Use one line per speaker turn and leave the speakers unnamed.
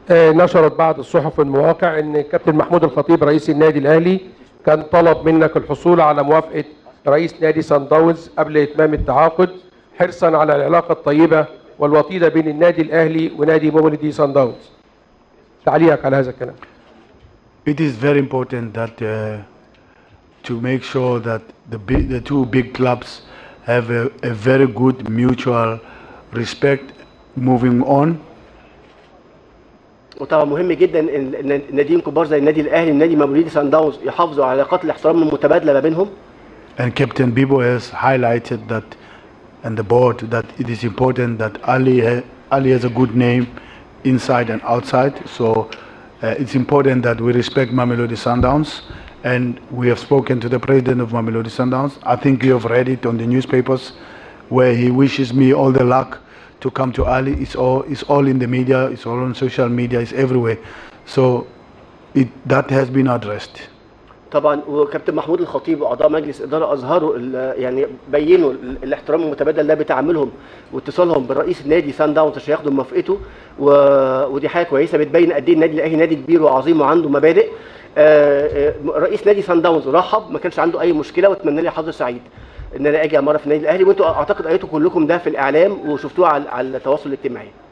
آه، نشرت بعض الصحف والمواقع ان كابتن محمود الخطيب رئيس النادي الاهلي كان طلب منك الحصول على موافقه رئيس نادي سان داونز قبل اتمام التعاقد حرصا على العلاقه الطيبه والوطيده بين النادي الاهلي ونادي مولدي سان داونز. تعليقك على هذا الكلام.
It is very important that uh, to make sure that the big, the two big clubs have a, a very good mutual respect moving on.
وطبعا مهم جدا ان إن ناديين كبار زي النادي الاهلي والنادي مولودي سان داونز يحافظوا على علاقات الاحترام المتبادله ما بينهم
And Captain Bibo has highlighted that, and the board, that it is important that Ali, ha- Ali has a good name inside and outside. So uh, it's important that we respect Mamelodi Sundowns. And we have spoken to the president of Mamelodi Sundowns. I think you have read it on the newspapers where he wishes me all the luck to come to Ali. It's all, it's all in the media, it's all on social media, it's everywhere. So it, that has been addressed.
طبعا وكابتن محمود الخطيب واعضاء مجلس اداره اظهروا ال- يعني بينوا ال- الاحترام المتبادل ده بتعاملهم واتصالهم برئيس النادي سان داونز عشان ياخدوا موافقته و... ودي حاجه كويسه بتبين قد ايه النادي الاهلي نادي كبير وعظيم وعنده مبادئ آه، آه، رئيس نادي سان داونز رحب ما كانش عنده اي مشكله واتمنى لي حظ سعيد ان انا اجي مره في النادي الاهلي وانتوا اعتقد قريتوا كلكم ده في الاعلام وشفتوه على على التواصل الاجتماعي